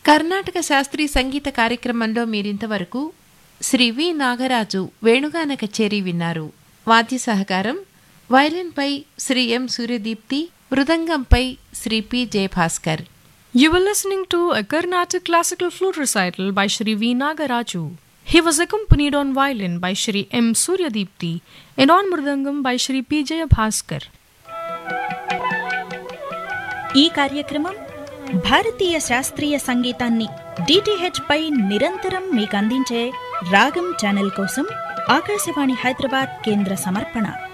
కర్ణాటక శాస్త్రీయ సంగీత కార్యక్రమంలో మీరింతవరకు శ్రీ వి నాగరాజు వేణుగాన కచేరీ విన్నారు వాద్య సహకారం వైలిన్పై శ్రీ ఎం సూర్యదీప్తి మృదంగంపై Shri P Jayabhaskar You were listening to a Carnatic classical flute recital by Shri V. Nagaraju. He was accompanied on violin by Shri M. Suryadipti and on mridangam by Shri P. Jayabhaskar. ఈ కార్యక్రమం భారతీయ శాస్త్రీయ సంగీతాన్ని DTH పై నిరంతరం మీకు అందించే రాగం channel కోసం ఆకాశవాణి హైదరాబాద్ కేంద్ర సమర్పణ